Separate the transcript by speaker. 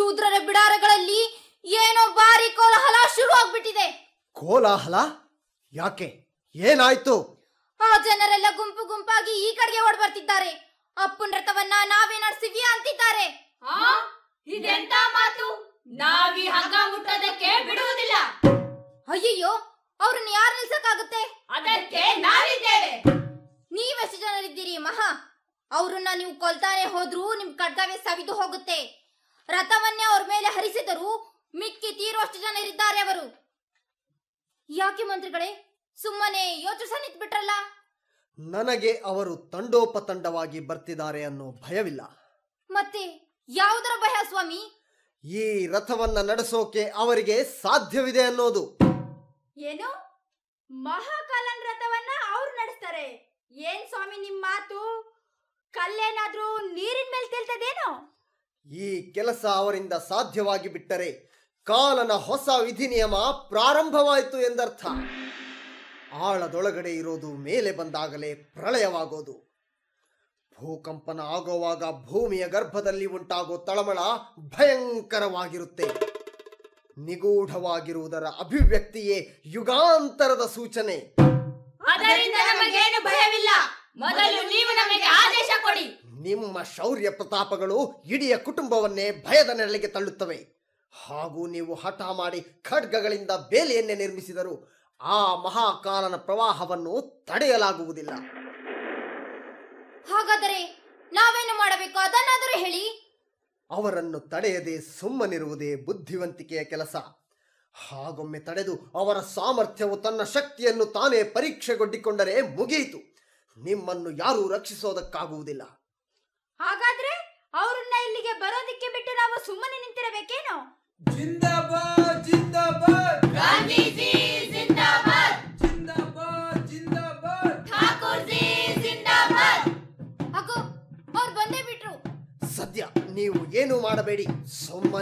Speaker 1: ಶೂದ್ರರ ಬಿಡಾರಗಳಲ್ಲಿ ಏನೋ ಭಾರಿ ಕೋಲಾಹಲ ಶುರು ಆಗ್ಬಿಟ್ಟಿದೆ
Speaker 2: ಕೋಲಾಹಲ ಯಾಕೆ ಏನಾಯ್ತು
Speaker 1: ಆ ಜನರೆಲ್ಲ ಗುಂಪು ಗುಂಪಾಗಿ ಈ ಕಡೆಗೆ ಓಡ್ ಬರ್ತಿದ್ದಾರೆ ಅಪ್ಪನ್ ರಥವನ್ನ ನಾವೇ ನಡೆಸಿವಿ ಅಂತಿದ್ದಾರೆ
Speaker 3: ಆ ಇದೆಂತ ಮಾತು ನಾವೀ ಹಗ್ಗ ಮುಟ್ಟೋದಕ್ಕೆ ಬಿಡುವುದಿಲ್ಲ
Speaker 1: ಅಯ್ಯಯ್ಯೋ ಅವ್ರನ್ನ ಯಾರು ನಿಲ್ಸಕ್ಕಾಗುತ್ತೆ
Speaker 3: ಅದಕ್ಕೆ ನಾವಿದ್ದೇವೆ
Speaker 1: ನೀವೆಷ್ಟು ಜನರಿದ್ದೀರಿ ಮಹಾ ಅವ್ರನ್ನ ನೀವು ಕೊಲ್ತಾನೆ ಹೋದ್ರೂ ನಿಮ್ ಕಡ್ಗವೇ ಸವಿದು ಹೋಗುತ್ತೆ ರಥವನ್ನೇ ಅವ್ರ ಮೇಲೆ ಹರಿಸಿದರೂ ಮಿಕ್ಕಿ ತೀರುವಷ್ಟು ಜನರಿದ್ದಾರೆ ಅವರು ಯಾಕೆ ಮಂತ್ರಿಗಳೇ ಸುಮ್ಮನೆ ಯೋಚಿಸ ನಿಂತ್ಬಿಟ್ರಲ್ಲ
Speaker 2: ನನಗೆ ಅವರು ತಂಡೋಪತಂಡವಾಗಿ ಬರ್ತಿದ್ದಾರೆ ಅನ್ನೋ ಭಯವಿಲ್ಲ
Speaker 1: ಮತ್ತೆ ಯಾವುದರ ಭಯ ಸ್ವಾಮಿ
Speaker 2: ಈ ರಥವನ್ನ ನಡೆಸೋಕೆ ಅವರಿಗೆ ಸಾಧ್ಯವಿದೆ ಅನ್ನೋದು
Speaker 3: ಏನು ಮಹಾಕಾಲನ್ ರಥವನ್ನ ಅವ್ರು ನಡೆಸ್ತಾರೆ ಏನ್ ಸ್ವಾಮಿ ನಿಮ್ ಮಾತು ಕಲ್ಲೇನಾದ್ರೂ ನೀರಿನ ಮೇಲೆ ತೇಲ್ತದೇನೋ
Speaker 2: ಈ ಕೆಲಸ ಅವರಿಂದ ಸಾಧ್ಯವಾಗಿ ಬಿಟ್ಟರೆ ಕಾಲನ ಹೊಸ ವಿಧಿ ನಿಯಮ ಪ್ರಾರಂಭವಾಯಿತು ಎಂದರ್ಥ ಆಳದೊಳಗಡೆ ಇರೋದು ಮೇಲೆ ಬಂದಾಗಲೇ ಪ್ರಳಯವಾಗೋದು ಭೂಕಂಪನ ಆಗೋವಾಗ ಭೂಮಿಯ ಗರ್ಭದಲ್ಲಿ ಉಂಟಾಗೋ ತಳಮಳ ಭಯಂಕರವಾಗಿರುತ್ತೆ ನಿಗೂಢವಾಗಿರುವುದರ ಅಭಿವ್ಯಕ್ತಿಯೇ ಯುಗಾಂತರದ ಸೂಚನೆ
Speaker 3: ಅದರಿಂದ ನಮಗೇನು ಭಯವಿಲ್ಲ ಮೊದಲು ನೀವು ನಮಗೆ ಆದೇಶ ಕೊಡಿ
Speaker 2: ನಿಮ್ಮ ಶೌರ್ಯ ಪ್ರತಾಪಗಳು ಇಡೀ ಕುಟುಂಬವನ್ನೇ ಭಯದ ನೆರಳಿಗೆ ತಳ್ಳುತ್ತವೆ ಹಾಗೂ ನೀವು ಹಠ ಮಾಡಿ ಖಡ್ಗಗಳಿಂದ ಬೇಲಿಯನ್ನೇ ನಿರ್ಮಿಸಿದರು ಆ ಮಹಾಕಾಲನ ಪ್ರವಾಹವನ್ನು ತಡೆಯಲಾಗುವುದಿಲ್ಲ
Speaker 1: ಹಾಗಾದರೆ ನಾವೇನು ಮಾಡಬೇಕು ಅದನ್ನಾದರೂ ಹೇಳಿ
Speaker 2: ಅವರನ್ನು ತಡೆಯದೆ ಸುಮ್ಮನಿರುವುದೇ ಬುದ್ಧಿವಂತಿಕೆಯ ಕೆಲಸ ಹಾಗೊಮ್ಮೆ ತಡೆದು ಅವರ ಸಾಮರ್ಥ್ಯವು ತನ್ನ ಶಕ್ತಿಯನ್ನು ತಾನೇ ಪರೀಕ್ಷೆಗೊಡ್ಡಿಕೊಂಡರೆ ಮುಗಿಯಿತು ನಿಮ್ಮನ್ನು ಯಾರೂ ರಕ್ಷಿಸೋದಕ್ಕಾಗುವುದಿಲ್ಲ
Speaker 3: ಹಾಗಾದ್ರೆ ಅವ್ರನ್ನ ಇಲ್ಲಿಗೆ ಬರೋದಿಕ್ಕೆ ಬಿಟ್ಟು ನಾವು ಸುಮ್ಮನೆ ನಿಂತಿರಬೇಕೇನೋ
Speaker 4: जिंदाबाद जिंदाबाद
Speaker 3: ಗಾಂಧೀಜಿ ಜಿಂದಾಬಾದ್
Speaker 4: जिंदाबाद जिंदाबाद
Speaker 3: ಠಾಕೂರ್ ಜಿ ಜಿಂದಾಬಾದ್
Speaker 1: ಅಗೋ ಅವ್ರು ಬಂದೇ ಬಿಟ್ರು
Speaker 2: ಸದ್ಯ ನೀವು ಏನು ಮಾಡಬೇಡಿ ಸುಮ್ಮನೆ